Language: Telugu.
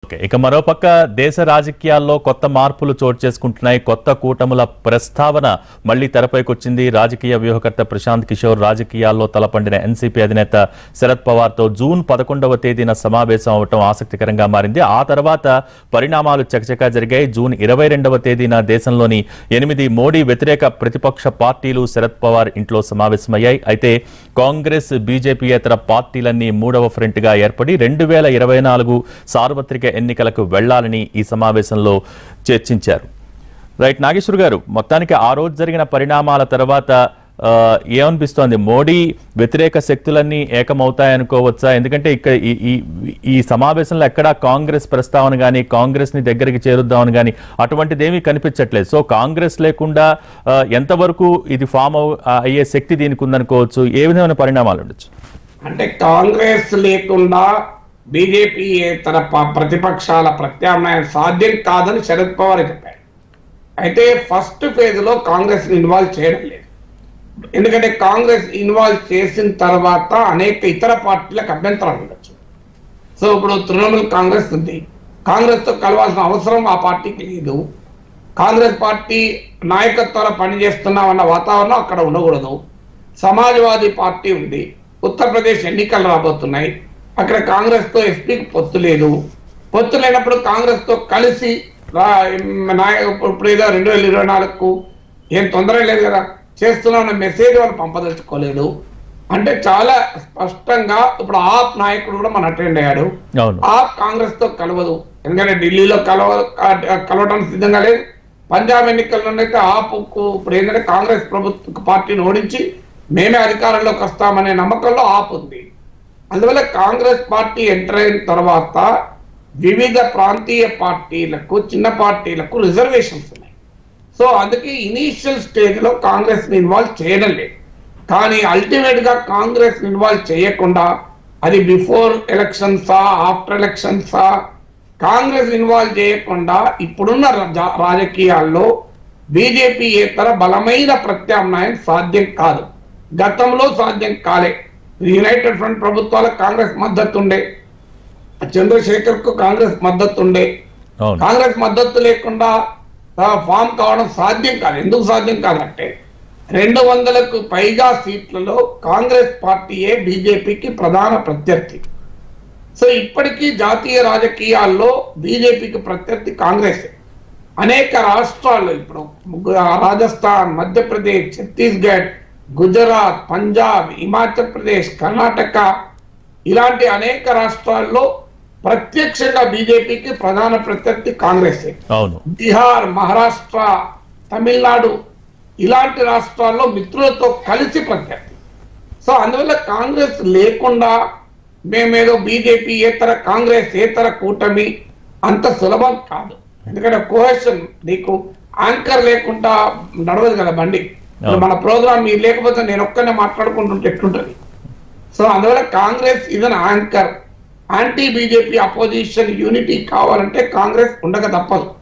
ఓకే ఇక మరోపక్క దేశ రాజకీయాల్లో కొత్త మార్పులు చోటు చేసుకుంటున్నాయి కొత్త కూటముల ప్రస్తావన మళ్లీ తెరపైకి వచ్చింది రాజకీయ వ్యూహకర్త ప్రశాంత్ కిషోర్ రాజకీయాల్లో తలపండిన ఎన్సీపీ అధినేత శరద్ పవార్ తో జూన్ పదకొండవ తేదీన సమావేశం అవటం ఆసక్తికరంగా మారింది ఆ తర్వాత పరిణామాలు చకచకా జరిగాయి జూన్ ఇరవై రెండవ తేదీన దేశంలోని ఎనిమిది మోడీ వ్యతిరేక ప్రతిపక్ష పార్టీలు శరద్ పవార్ ఇంట్లో సమావేశమయ్యాయి అయితే కాంగ్రెస్ బీజేపీయేతర పార్టీలన్నీ మూడవ ఫ్రంట్ గా ఏర్పడి రెండు వేల ఇరవై నాలుగు సార్వత్రిక ఎన్నికలకు వెళ్లాలని ఈ సమావేశంలో చర్చించారు రైట్ నాగేశ్వర్ గారు మొత్తానికి ఆ రోజు జరిగిన పరిణామాల తర్వాత ఆ, ఏమనిపిస్తోంది మోడీ వ్యతిరేక శక్తులన్నీ ఏకమవుతాయనుకోవచ్చా ఎందుకంటే ఇక్కడ ఈ ఈ- ఈ సమావేశంలో ఎక్కడా కాంగ్రెస్ ప్రస్తావన కానీ కాంగ్రెస్ ని దగ్గరికి చేరుద్దామని కానీ అటువంటిదేమీ కనిపించట్లేదు సో కాంగ్రెస్ లేకుండా ఆ, ఎంతవరకు ఇది ఫామ్ అవ్- అయ్యే శక్తి దీనికి ఉందనుకోవచ్చు ఏ విధమైన పరిణామాలు ఉండొచ్చు అంటే కాంగ్రెస్ లేకుండా బీజేపీ తన ప- ప్రతిపక్షాల ప్రత్యామ్నాయం సాధ్యం కాదని శరద్ పవార్ చెప్పారు అయితే ఫస్ట్ ఫేజ్ లో కాంగ్రెస్ ఇన్వాల్వ్ చేయడం లేదు ఎందుకంటే కాంగ్రెస్ ఇన్వాల్వ్ చేసిన తర్వాత అనేక ఇతర పార్టీలకు అభ్యంతరాలు ఉండొచ్చు సో ఇప్పుడు తృణమూల్ కాంగ్రెస్ ఉంది కాంగ్రెస్ తో కలవాల్సిన అవసరం ఆ పార్టీకి లేదు కాంగ్రెస్ పార్టీ నాయకత్వాలు పనిచేస్తున్నామన్న వాతావరణం అక్కడ ఉండకూడదు సమాజ్వాదీ పార్టీ ఉంది ఉత్తరప్రదేశ్ ఎన్నికలు రాబోతున్నాయి అక్కడ కాంగ్రెస్ తో ఎస్పీకి పొత్తు లేదు పొత్తు లేనప్పుడు కాంగ్రెస్ తో కలిసి రా- నాయ- ఇప్పుడు ఏదో రెండు వేల ఇరవై నాలుగుకు ఏం తొందర లేదు కదా చేస్తున్నామన్న మెసేజ్ వాళ్ళు పంపదలుచుకోలేదు అంటే చాలా స్పష్టంగా ఇప్పుడు ఆప్ నాయకుడు కూడా మన అటెండ్ అయ్యాడు అవును ఆప్ కాంగ్రెస్ తో కలవదు ఎందుకంటే ఢిల్లీలో కలవ కలవడానికి సిద్ధంగా లేదు పంజాబ్ ఎన్నికల్లోనైతే ఆప్ ఇప్పుడు ఏంటంటే కాంగ్రెస్ ప్రభుత్వ పార్టీని ఓడించి మేమే అధికారంలోకి వస్తామనే నమ్మకంలో ఆప్ ఉంది అందువల్ల కాంగ్రెస్ పార్టీ ఎంటర్ అయిన తర్వాత వివిధ ప్రాంతీయ పార్టీలకు చిన్న పార్టీలకు రిజర్వేషన్స్ ఉన్నాయి సో అందుకే ఇనీషియల్ స్టేజ్ లో కాంగ్రెస్ ని ఇన్వాల్వ్ చేయడం లేదు కానీ అల్టిమేట్ గా కాంగ్రెస్ ఇన్వాల్వ్ చేయకుండా అది బిఫోర్ ఎలక్షన్సా ఆఫ్టర్ ఎలక్షన్సా కాంగ్రెస్ ఇన్వాల్వ్ చేయకుండా ఇప్పుడున్న రాజ- రాజకీయాల్లో బీజేపీ ఏతర బలమైన ప్రత్యామ్నాయం సాధ్యం కాదు గతంలో సాధ్యం కాలే యునైటెడ్ ఫ్రంట్ ప్రభుత్వాలకు కాంగ్రెస్ మద్దతు ఉండే చంద్రశేఖర్ కు కాంగ్రెస్ మద్దతు ఉండే అవును కాంగ్రెస్ మద్దతు లేకుండా ఆ, ఫామ్ కావడం సాధ్యం కాదు ఎందుకు సాధ్యం కాదంటే రెండు వందలకు పైగా సీట్లలో కాంగ్రెస్ పార్టీయే బీజేపీకి ప్రధాన ప్రత్యర్థి సో ఇప్పటికీ జాతీయ రాజకీయాల్లో బీజేపీకి ప్రత్యర్థి కాంగ్రెస్ అనేక రాష్ట్రాల్లో ఇప్పుడు గు- రాజస్థాన్ మధ్యప్రదేశ్ ఛత్తీస్గఢ్ గుజరాత్ పంజాబ్ హిమాచల్ ప్రదేశ్ కర్ణాటక ఇలాంటి అనేక రాష్ట్రాల్లో ప్రత్యక్షంగా బీజేపీకి ప్రధాన ప్రత్యర్థి కాంగ్రెస్ అవును బీహార్ మహారాష్ట్ర తమిళనాడు ఇలాంటి రాష్ట్రాల్లో మిత్రులతో కలిసి ప్రత్యర్థి సో అందువల్ల కాంగ్రెస్ లేకుండా మేమేదో బీజేపీ ఏతర కాంగ్రెస్ ఏతర కూటమి అంత సులభం కాదు ఎందుకంటే కోహెషన్ నీకు యాంకర్ లేకుండా నడవదు కదా బండి ఇప్పుడు మన ప్రోగ్రామ్ మీరు లేకపోతే నేను ఒక్కనే మాట్లాడుకుంటుంటే ఎట్లుంటది సో అందువల్ల కాంగ్రెస్ ఇది anchor anti BJP opposition unity కావాలంటే కాంగ్రెస్ ఉండక తప్పదు